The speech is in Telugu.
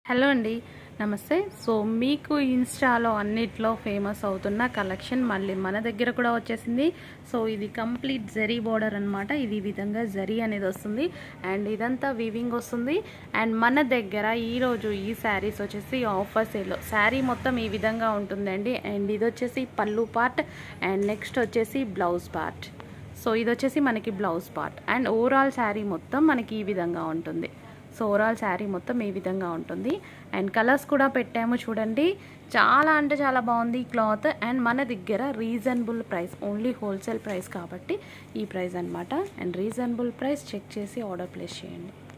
హలో అండి నమస్తే సో మీకు ఇన్స్టాలో అన్నిట్లో ఫేమస్ అవుతున్న కలెక్షన్ మళ్ళీ మన దగ్గర కూడా వచ్చేసింది సో ఇది కంప్లీట్ జరీ బోర్డర్ అనమాట ఇది ఈ విధంగా జరీ అనేది వస్తుంది అండ్ ఇదంతా వీవింగ్ వస్తుంది అండ్ మన దగ్గర ఈరోజు ఈ శారీస్ వచ్చేసి ఆఫర్ సేల్ శారీ మొత్తం ఈ విధంగా ఉంటుందండి అండ్ ఇది వచ్చేసి పళ్ళు పార్ట్ అండ్ నెక్స్ట్ వచ్చేసి బ్లౌజ్ పార్ట్ సో ఇది వచ్చేసి మనకి blouse part and overall sari మొత్తం మనకి ఈ విధంగా ఉంటుంది సో ఓవరాల్ శారీ మొత్తం ఈ విధంగా ఉంటుంది అండ్ కలర్స్ కూడా పెట్టాము చూడండి చాలా అంటే చాలా బాగుంది క్లాత్ అండ్ మన దగ్గర reasonable price only wholesale price కాబట్టి ఈ ప్రైస్ అనమాట అండ్ రీజనబుల్ ప్రైస్ చెక్ చేసి ఆర్డర్ ప్లేస్ చేయండి